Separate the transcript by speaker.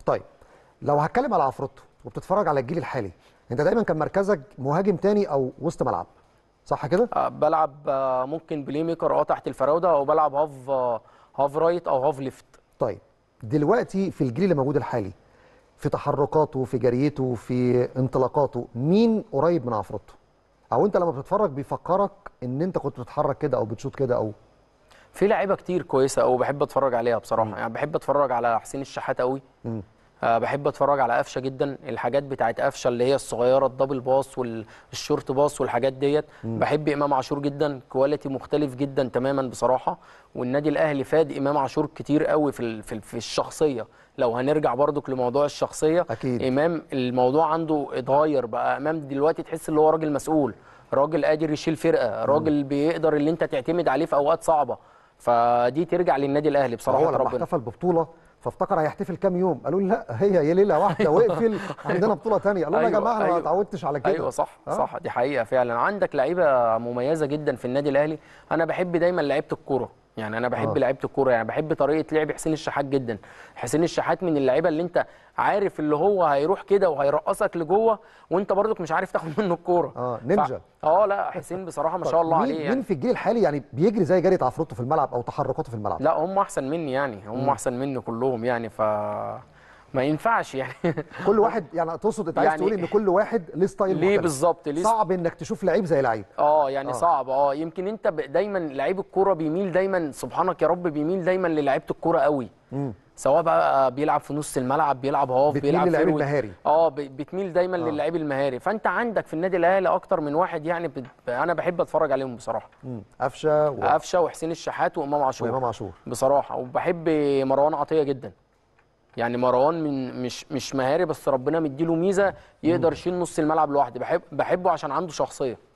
Speaker 1: طيب لو هتكلم على عفروتو وبتتفرج على الجيل الحالي انت دايما كان مركزك مهاجم تاني او وسط ملعب صح كده
Speaker 2: آه، بلعب آه، ممكن بلاي ميكر اه تحت الفراوده او بلعب هاف آه، هاف رايت او هاف ليفت
Speaker 1: طيب دلوقتي في الجيل اللي موجود الحالي في تحركاته في جريته في انطلاقاته مين قريب من عفروتو او انت لما بتتفرج بيفكرك ان انت كنت بتتحرك كده او بتشوط كده او
Speaker 2: في لعيبه كتير كويسه او بحب اتفرج عليها بصراحه يعني بحب اتفرج على حسين الشحات قوي
Speaker 1: مم.
Speaker 2: أه بحب اتفرج على قفشه جدا الحاجات بتاعت قفشه اللي هي الصغيره الدبل باص والشورت باص والحاجات ديت بحب امام عاشور جدا كواليتي مختلف جدا تماما بصراحه والنادي الاهلي فاد امام عاشور كتير قوي في ال- في, ال- في الشخصيه لو هنرجع برضك لموضوع الشخصيه
Speaker 1: أكيد.
Speaker 2: امام الموضوع عنده اتغير بقى امام دلوقتي تحس اللي هو راجل مسؤول راجل قادر يشيل فرقه راجل بيقدر اللي انت تعتمد عليه في اوقات صعبه فدي ترجع للنادي الاهلي بصراحه
Speaker 1: هو لما
Speaker 2: ربنا
Speaker 1: احتفل ببطوله فافتكر هيحتفل كام يوم قالوا له لا هي هي ليله واحده واقفل عندنا بطوله ثانيه قالوا له يا
Speaker 2: أيوة،
Speaker 1: جماعه انا ما
Speaker 2: أيوة.
Speaker 1: اتعودتش على كده
Speaker 2: ايوه صح
Speaker 1: آه.
Speaker 2: صح دي حقيقه فعلا عندك لعيبه مميزه جدا في النادي الاهلي انا بحب دايما لعيبه الكوره يعني انا بحب
Speaker 1: آه.
Speaker 2: لعيبه الكوره يعني بحب طريقه لعب حسين الشحات جدا حسين الشحات من اللعيبه اللي انت عارف اللي هو هيروح كده وهيرقصك لجوه وانت برضك مش عارف تاخد منه الكوره
Speaker 1: اه نينجا
Speaker 2: ف... اه لا حسين بصراحه ما شاء الله
Speaker 1: مين
Speaker 2: عليه
Speaker 1: مين
Speaker 2: يعني
Speaker 1: في الجيل الحالي يعني بيجري زي جرية عفروتو في الملعب او تحركاته في الملعب
Speaker 2: لا هم احسن مني يعني هم احسن مني كلهم يعني ف ما ينفعش يعني
Speaker 1: كل واحد يعني تقصد انت عايز
Speaker 2: يعني-
Speaker 1: تقول ان كل واحد ليه ستايل
Speaker 2: ليه
Speaker 1: مختلف.
Speaker 2: بالظبط ليه
Speaker 1: صعب انك تشوف لعيب زي لعيب
Speaker 2: اه يعني
Speaker 1: آه.
Speaker 2: آه. صعب اه يمكن انت ب- دايما لعيب الكوره بيميل دايما سبحانك يا رب بيميل دايما للعيبه الكوره قوي
Speaker 1: مم.
Speaker 2: سواء بقى بيلعب في نص الملعب بيلعب هاف
Speaker 1: بتميل
Speaker 2: بيلعب
Speaker 1: للعيب
Speaker 2: فيرود.
Speaker 1: المهاري.
Speaker 2: اه ب- بتميل دايما
Speaker 1: آه.
Speaker 2: آه. للعيب المهاري فانت عندك في النادي الاهلي اكتر من واحد يعني بت... انا بحب اتفرج عليهم بصراحه
Speaker 1: مم. قفشه و...
Speaker 2: قفشه وحسين الشحات وامام عاشور
Speaker 1: وامام عاشور
Speaker 2: بصراحه وبحب مروان عطيه جدا يعني مروان من مش مش مهاري بس ربنا مديله ميزه يقدر يشيل نص الملعب لوحده بحب بحبه عشان عنده شخصيه